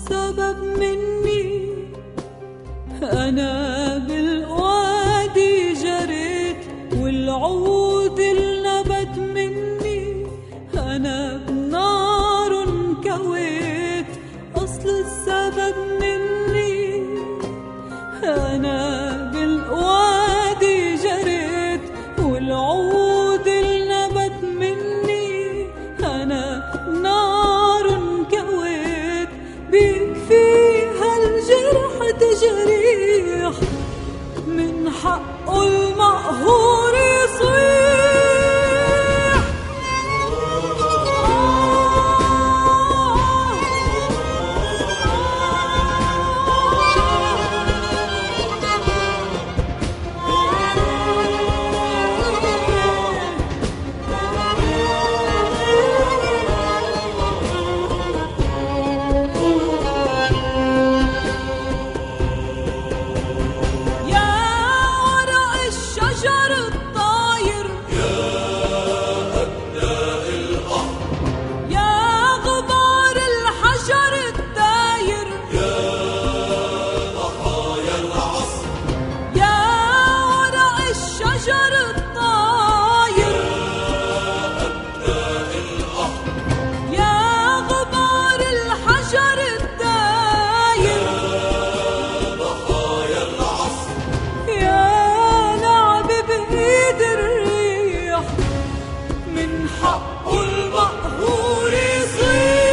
السبب مني أنا بالوادي جريت والعود النبت مني أنا بنار انكويت أصل السبب مني أنا بالوادي جريت والعود النبت مني أنا نار انكويت بيكفيها الجرح تجريح من حقه المقهور يصيح يا ورق الشجر الطاير يا غبار الحجر الداير يا ورق الشجر الطاير يا غبار الحجر الداير يا لعب بإيد الريح من حقه المقهور يصيح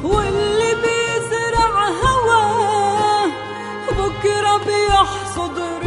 واللي بيزرع هواه بكرة بيحصد